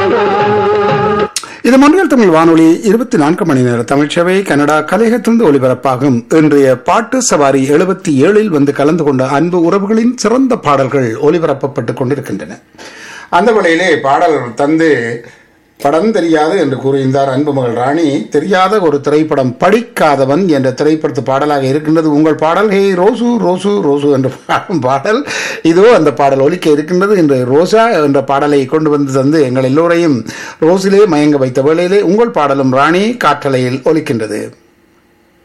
இது மொழியல் தமிழ் வானொலி இருபத்தி நான்கு மணி நேர தமிழ்ச்சேவை கனடா கலையகத்திலிருந்து ஒலிபரப்பாகும் இன்றைய பாட்டு சவாரி எழுபத்தி ஏழில் வந்து கலந்து கொண்ட அன்பு உறவுகளின் சிறந்த பாடல்கள் ஒலிபரப்பப்பட்டுக் கொண்டிருக்கின்றன அந்த வழியிலே பாடல் தந்து படம் தெரியாது என்று கூறியிருந்தார் அன்பு மகள் ராணி தெரியாத ஒரு திரைப்படம் படிக்காதவன் என்ற திரைப்படத்து பாடலாக இருக்கின்றது உங்கள் பாடல் ஹே ரோசு ரோசு ரோசு என்று பாடும் பாடல் இதோ அந்த பாடல் ஒலிக்க இருக்கின்றது இன்று ரோசா என்ற பாடலை கொண்டு வந்து தந்து எங்கள் எல்லோரையும் ரோஸிலே மயங்க வைத்த வேளையிலே உங்கள் பாடலும் ராணி காற்றலையில் ஒலிக்கின்றது